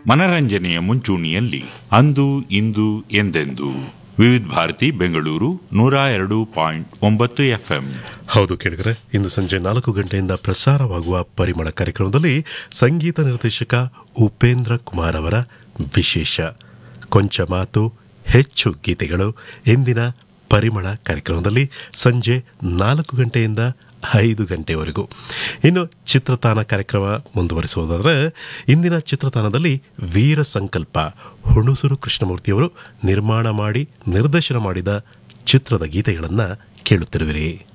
ಮನರಂಜನೆಯ ಮುಂಚೂಣಿಯಲ್ಲಿ ಅಂದು ಇಂದು ಎಂದೆಂದು ವಿವಿಧ ಭಾರತಿ ಬೆಂಗಳೂರು ನೂರ ಎರಡು ಪಾಯಿಂಟ್ ಒಂಬತ್ತು ಎಫ್ಎಂ ಹೌದು ಕೇಳಿದರೆ ಇಂದು ಸಂಜೆ ನಾಲ್ಕು ಗಂಟೆಯಿಂದ ಪ್ರಸಾರವಾಗುವ ಪರಿಮಳ ಕಾರ್ಯಕ್ರಮದಲ್ಲಿ ಸಂಗೀತ ನಿರ್ದೇಶಕ ಉಪೇಂದ್ರ ಕುಮಾರ್ ಅವರ ವಿಶೇಷ ಕೊಂಚ ಮಾತು ಹೆಚ್ಚು ಗೀತೆಗಳು ಇಂದಿನ ಪರಿಮಳ ಕಾರ್ಯಕ್ರಮದಲ್ಲಿ ಸಂಜೆ ನಾಲ್ಕು ಗಂಟೆಯಿಂದ ಐದು ಗಂಟೆವರೆಗೂ ಇನ್ನು ಚಿತ್ರತಾನ ಕಾರ್ಯಕ್ರಮ ಮುಂದುವರಿಸುವುದಾದರೆ ಇಂದಿನ ಚಿತ್ರತಾನದಲ್ಲಿ ವೀರ ಸಂಕಲ್ಪ ಹುಣಸೂರು ಕೃಷ್ಣಮೂರ್ತಿಯವರು ನಿರ್ಮಾಣ ಮಾಡಿ ನಿರ್ದೇಶನ ಮಾಡಿದ ಚಿತ್ರದ ಗೀತೆಗಳನ್ನು ಕೇಳುತ್ತಿರುವಿರಿ